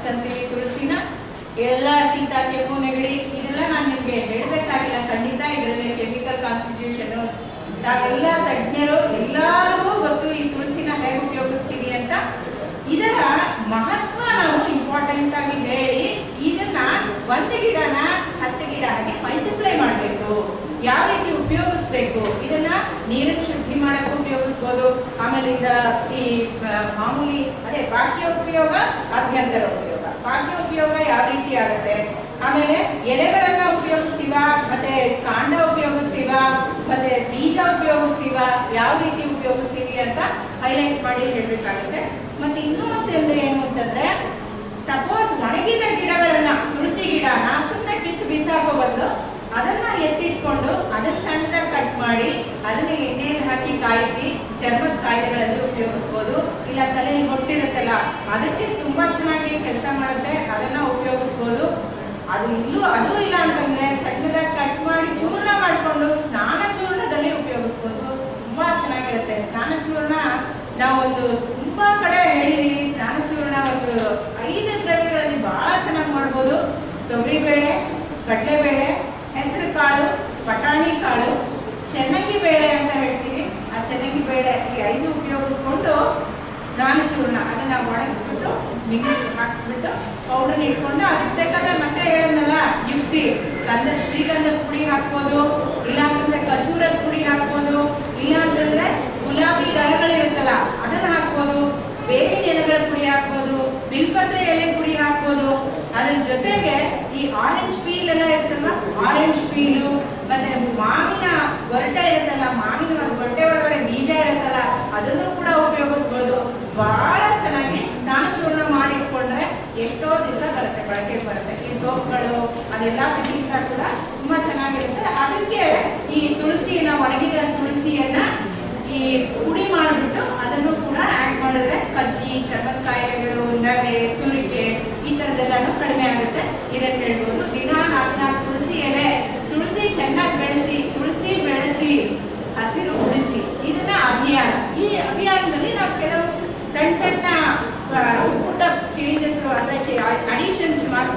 ಅಂತೀವಿ ತುಳಸಿನ ಎಲ್ಲ ಶೀತ ಕೆಮ್ಮು ನೆಗಡಿ ಇದೆಲ್ಲ ನಾನು ನಿಮಗೆ ಹೇಳಬೇಕಾಗಿಲ್ಲ ಖಂಡಿತ ಇದರಲ್ಲಿ ಕೆಮಿಕಲ್ ಕಾನ್ಸ್ಟಿಟ್ಯೂಷನ್ ನಾವೆಲ್ಲ ತಜ್ಞರು ಎಲ್ಲರಿಗೂ ಗೊತ್ತು ಈ ತುಳಸಿನ ಹೇಗೆ ಉಪಯೋಗಿಸ್ತೀವಿ ಅಂತ ಇದರ ಮಹತ್ವ ನಾವು ಇಂಪಾರ್ಟೆಂಟ್ ಆಗಿ ಹೇಳಿ ಇದನ್ನ ಒಂದು ಗಿಡನ ಹತ್ತು ಗಿಡ ಹಾಗೆ ಮಲ್ಟಿಪ್ಲೈ ಮಾಡಬೇಕು ಯಾವ ರೀತಿ ಉಪಯೋಗಿಸ್ಬೇಕು ಇದನ್ನ ನೀರನ್ನು ಶುದ್ಧಿ ಮಾಡಕ್ಕೆ ಉಪಯೋಗಿಸ್ಬೋದು ಆಮೇಲೆ ಇದ ಈ ಆ, ಮಾಮೂಲಿ ಅದೇ ಬಾಹ್ಯ ಉಪಯೋಗ ಅಭ್ಯಂತರ ಉಪಯೋಗ ಬಾಹ್ಯ ಉಪಯೋಗ ಯಾವ ರೀತಿ ಆಗುತ್ತೆ ಆಮೇಲೆ ಎಲೆಗಳನ್ನ ಉಪಯೋಗಿಸ್ತೀವ ಮತ್ತೆ ಕಾಂಡ ಉಪಯೋಗಿಸ್ತೀವ ಮತ್ತೆ ಬೀಜ ಉಪಯೋಗಿಸ್ತೀವ ಯಾವ ರೀತಿ ಉಪಯೋಗಿಸ್ತೀವಿ ಅಂತ ಹೈಲೈಟ್ ಮಾಡಿ ಹೇಳ್ಬೇಕಾಗುತ್ತೆ ಮತ್ತೆ ಇನ್ನೂ ಒಂದು ಏನು ಅಂತಂದ್ರೆ ಸಪೋಸ್ ಒಣಗಿದ ಗಿಡಗಳನ್ನ ತುಳಸಿ ಗಿಡನ ಸುಮ್ಮನೆ ಕಿತ್ತು ಬಿಸಾಕೋ ಬದಲು ಅದನ್ನ ಎತ್ತಿಟ್ಕೊಂಡು ಅದನ್ನ ಸಣ್ಣದಾಗಿ ಕಟ್ ಮಾಡಿ ಅದನ್ನ ಎಣ್ಣೆಯಲ್ಲಿ ಹಾಕಿ ಕಾಯಿಸಿ ಚರ್ಮದ ಕಾಯಿಲೆಗಳಲ್ಲಿ ಉಪಯೋಗಿಸ್ಬೋದು ಇಲ್ಲ ತಲೆಯಲ್ಲಿ ಹೊಟ್ಟಿರುತ್ತಲ್ಲ ಅದಕ್ಕೆ ತುಂಬಾ ಚೆನ್ನಾಗಿ ಕೆಲಸ ಮಾಡುತ್ತೆ ಅದನ್ನ ಉಪಯೋಗಿಸ್ಬೋದು ಅದು ಇಲ್ಲೂ ಅದು ಇಲ್ಲ ಅಂತಂದ್ರೆ ಸಣ್ಣದಾಗಿ ಕಟ್ ಮಾಡಿ ಚೂರ್ಣ ಮಾಡಿಕೊಂಡು ಸ್ನಾನ ಚೂರ್ಣದಲ್ಲಿ ಉಪಯೋಗಿಸ್ಬೋದು ತುಂಬಾ ಚೆನ್ನಾಗಿರುತ್ತೆ ಸ್ನಾನ ಚೂರ್ಣ ನಾವೊಂದು ತುಂಬಾ ಕಡೆ ಹೇಳಿದೀವಿ ಸ್ನಾನ ಚೂರ್ಣ ಒಂದು ಐದು ದ್ರವ್ಯಗಳಲ್ಲಿ ಬಹಳ ಚೆನ್ನಾಗಿ ಮಾಡ್ಬೋದು ತೊಗರಿಬೇಳೆ ಕಡಲೆಬೇಳೆ ಹೆಸರು ಕಾಳು ಬಟಾಣಿ ಕಾಳು ಚೆನ್ನಗಿ ಬೇಳೆ ಅಂತ ಹೇಳ್ತೀವಿ ಆ ಚೆನ್ನಗಿ ಬೇಳೆ ಈ ಐದು ಉಪಯೋಗಿಸ್ಕೊಂಡು ಸ್ನಾನ ಚೂರ್ಣ ಅದನ್ನ ಒಣಗಿಸ್ಬಿಟ್ಟು ನೀರು ಹಾಕ್ಸ್ಬಿಟ್ಟು ಪೌಡರ್ ಇಟ್ಕೊಂಡು ಅದಕ್ಕೆ ಬೇಕಾದ್ರೆ ಮತ್ತೆ ಹೇಳದ್ನಲ್ಲ ಯುಕ್ತಿ ಗಂಧ ಶ್ರೀಗಂಧದ ಪುಡಿ ಹಾಕ್ಬೋದು ಇಲ್ಲ ಅಂತಂದ್ರೆ ಖಜೂರದ ಪುಡಿ ಹಾಕ್ಬೋದು ಇಲ್ಲ ಅಂತಂದ್ರೆ ಗುಲಾಬಿ ದಳಗಳಿರುತ್ತಲ್ಲ ಅದನ್ನ ಹಾಕ್ಬೋದು ಬೇವಿನ ಎಲೆಗಳ ಪುಡಿ ಹಾಕ್ಬೋದು ಬಿಲ್ಪತ್ರೆ ಎಲೆ ಪುಡಿ ಹಾಕ್ಬೋದು ಅದ್ರ ಜೊತೆಗೆ ಈ ಆರೆಂಜ್ ಪೀಲ್ ಎಲ್ಲ ಇರುತ್ತಲ್ವಾ ಆರೆಂಜ್ ಪೀಲು ಮತ್ತೆ ಮಾವಿನ ಗೊರಟೆ ಇರುತ್ತಲ್ಲ ಮಾವಿನ ಒಂದು ಗೊರಟೆ ಒಳಗಡೆ ಬೀಜ ಇರುತ್ತಲ್ಲ ಅದನ್ನು ಕೂಡ ಉಪಯೋಗಿಸ್ಬೋದು ಬಹಳ ಚೆನ್ನಾಗಿ ಸ್ನಾನ ಚೂರ್ಣ ಮಾಡಿ ಇಟ್ಕೊಂಡ್ರೆ ಎಷ್ಟೋ ದಿವಸ ಬರುತ್ತೆ ಬಳಕೆಗೆ ಬರುತ್ತೆ ಈ ಸೋಪ್ಗಳು ಅದೆಲ್ಲ ಇದಕ್ಕಿಂತ ಕೂಡ ತುಂಬಾ ಚೆನ್ನಾಗಿರುತ್ತೆ ಅದಕ್ಕೆ ಈ ತುಳಸಿನ ಒಣಗಿದ ತುಳಸಿಯನ್ನ ಈ ಪುಡಿ ಮಾಡಿಬಿಟ್ಟು ಅದನ್ನು ಕೂಡ ಆಡ್ ಮಾಡಿದ್ರೆ ಕಜ್ಜಿ ಚರ್ಮದ ಕಾಯಿಲೆಗಳು ನವೆ ತುರಿಕೆ ಈ ಥರದ್ದೆಲ್ಲನೂ ಕಡಿಮೆ ಆಗುತ್ತೆ ಇದನ್ನ ಹೇಳ್ಬೋದು ದಿನ ನಾಲ್ಕು ನಾಲ್ಕು ತುಳಸಿ ಎಲೆ ತುಳಸಿ ಚೆನ್ನಾಗಿ ಬೆಳೆಸಿ ತುಳಸಿ ಬೆಳೆಸಿ ಹಸಿರು ಉಳಿಸಿ ಇದನ್ನ ಅಭಿಯಾನ ಈ ಅಭಿಯಾನದಲ್ಲಿ ನಾವು ಕೆಲವು ಸಣ್ಣ ಸಣ್ಣ ಆ, ಪುಟ್ಟ ಚೇಂಜಸ್ ಅಂದ್ರೆ ಅಡಿಷನ್ಸ್ ಮಾತ್ರ